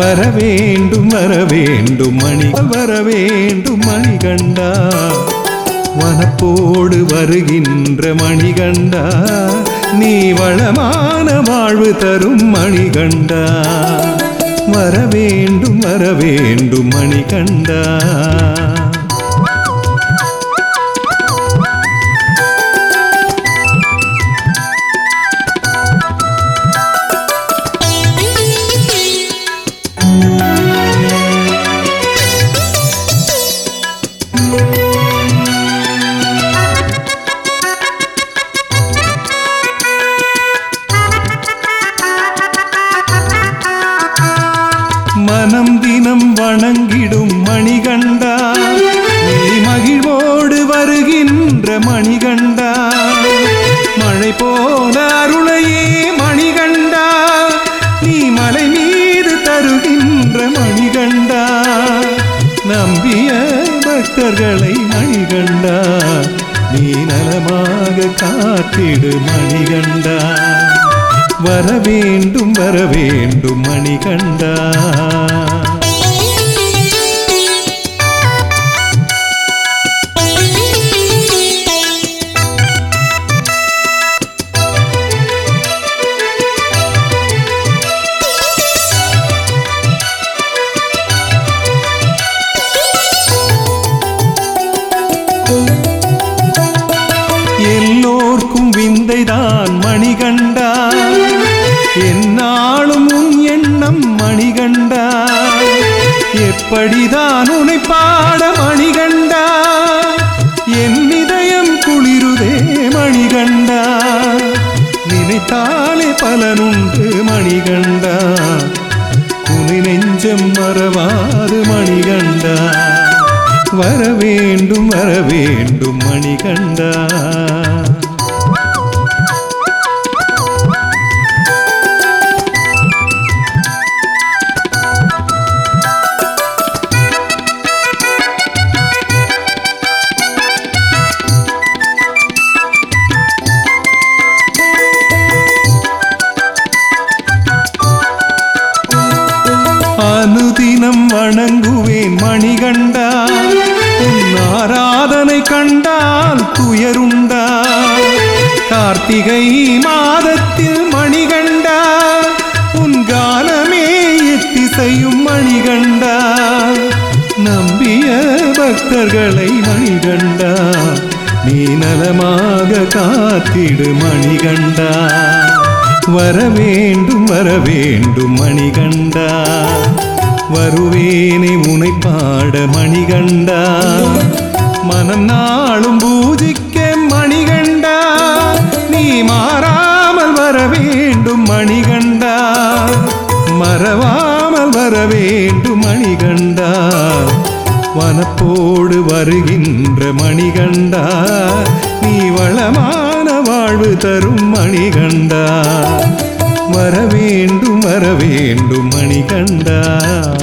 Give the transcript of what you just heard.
வர வேண்டும் வர வேண்டும் மணி வர வேண்டும் மணிகண்டா வனப்போடு வருகின்ற மணிகண்டா நீ வளமான வாழ்வு தரும் மணிகண்டா வர வேண்டும் வர வேண்டும் மணிகண்டா மனம் தினம் வணங்கிடும் மணிகண்டா நீ மகிழ்வோடு வருகின்ற மணிகண்டா மழை போல அருளையே மணிகண்டா நீ மலை மீது தருகின்ற மணிகண்டா நம்பிய பக்தர்களை மணிகண்டா நீ நலமாக காத்திடு மணிகண்டா வர வேண்டும் வர வேண்டும் மணிகண்டா எல்லோர்க்கும் விந்தைதான் மணிகண்டா என்னாலும் உன் எண்ணம் மணிகண்டா எப்படிதான் உனை பாட மணிகண்டா என் இதயம் குளிருதே மணிகண்டா நினைத்தாலே பலனுண்டு மணிகண்டா உனை நெஞ்சம் மறவாது மணிகண்டா வர வேண்டும் வர வேண்டும் மணிகண்டா அனுதினம் வணங்குவேன் மணிகண்டா உன் ஆராதனை கண்டால் துயருண்டா கார்த்திகை மாதத்தில் மணிகண்டா உன் காலமே எத்திசையும் மணிகண்டா நம்பிய பக்தர்களை மணிகண்டா நீ நலமாக காத்திடு மணிகண்டா வர வேண்டும் வர வேண்டும் மணிகண்டா வருவேனை உனை பாட மணிகண்டா மனம் நாளும் பூஜிக்க மணிகண்டா நீ மாறாமல் வர வேண்டும் மணிகண்டா மறவாமல் வர வேண்டும் மணிகண்டா வனப்போடு வருகின்ற மணிகண்டா நீ வளமான வாழ்வு தரும் மணிகண்டா வர வேண்டும் வர வேண்டும் மணிகண்டா